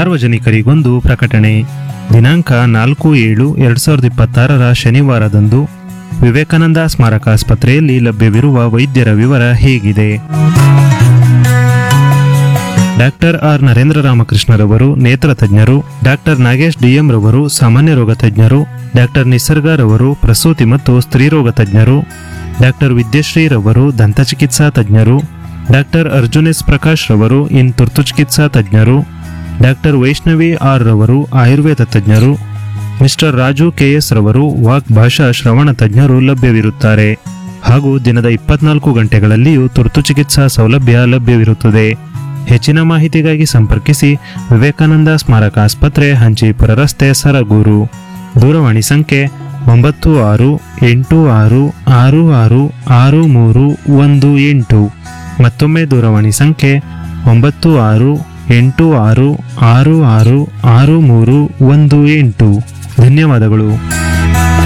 ಸಾರ್ವಜನಿಕರಿಗೊಂದು ಪ್ರಕಟಣೆ ದಿನಾಂಕ ನಾಲ್ಕು ಏಳು ಎರಡು ಸಾವಿರದ ಇಪ್ಪತ್ತಾರರ ಶನಿವಾರದಂದು ವಿವೇಕಾನಂದ ಸ್ಮಾರಕ ಆಸ್ಪತ್ರೆಯಲ್ಲಿ ಲಭ್ಯವಿರುವ ವೈದ್ಯರ ವಿವರ ಹೇಗಿದೆ ಡಾಕ್ಟರ್ ಆರ್ ನರೇಂದ್ರ ರಾಮಕೃಷ್ಣರವರು ನೇತ್ರ ತಜ್ಞರು ಡಾಕ್ಟರ್ ನಾಗೇಶ್ ಡಿಎಂ ರವರು ಸಾಮಾನ್ಯ ರೋಗ ತಜ್ಞರು ಡಾಕ್ಟರ್ ನಿಸರ್ಗ ರವರು ಪ್ರಸೂತಿ ಮತ್ತು ಸ್ತ್ರೀರೋಗ ತಜ್ಞರು ಡಾಕ್ಟರ್ ವಿದ್ಯಶ್ರೀ ರವರು ದಂತಚಿಕಿತ್ಸಾ ತಜ್ಞರು ಡಾಕ್ಟರ್ ಅರ್ಜುನ್ ಎಸ್ ಪ್ರಕಾಶ್ ರವರು ಇನ್ ತುರ್ತು ಚಿಕಿತ್ಸಾ ತಜ್ಞರು ಡಾಕ್ಟರ್ ವೈಷ್ಣವಿ ಆರ್ ರವರು ಆಯುರ್ವೇದ ತಜ್ಞರು ಮಿಸ್ಟರ್ ರಾಜು ಕೆಎಸ್ ರವರು ವಾಕ್ ಭಾಷಾ ಶ್ರವಣ ತಜ್ಞರು ಲಭ್ಯವಿರುತ್ತಾರೆ ಹಾಗೂ ದಿನದ ಇಪ್ಪತ್ನಾಲ್ಕು ಗಂಟೆಗಳಲ್ಲಿಯೂ ತುರ್ತು ಚಿಕಿತ್ಸಾ ಸೌಲಭ್ಯ ಲಭ್ಯವಿರುತ್ತದೆ ಹೆಚ್ಚಿನ ಮಾಹಿತಿಗಾಗಿ ಸಂಪರ್ಕಿಸಿ ವಿವೇಕಾನಂದ ಸ್ಮಾರಕ ಆಸ್ಪತ್ರೆ ಹಂಚೀಪುರ ರಸ್ತೆ ಸರಗೂರು ದೂರವಾಣಿ ಸಂಖ್ಯೆ ಒಂಬತ್ತು ಆರು ಎಂಟು ಆರು ಆರು ಆರು ಆರು ಮೂರು ಒಂದು ಎಂಟು ಮತ್ತೊಮ್ಮೆ ದೂರವಾಣಿ ಸಂಖ್ಯೆ ಒಂಬತ್ತು ಆರು ಎಂಟು ಆರು ಆರು ಆರು ಆರು ಮೂರು ಒಂದು ಎಂಟು ಧನ್ಯವಾದಗಳು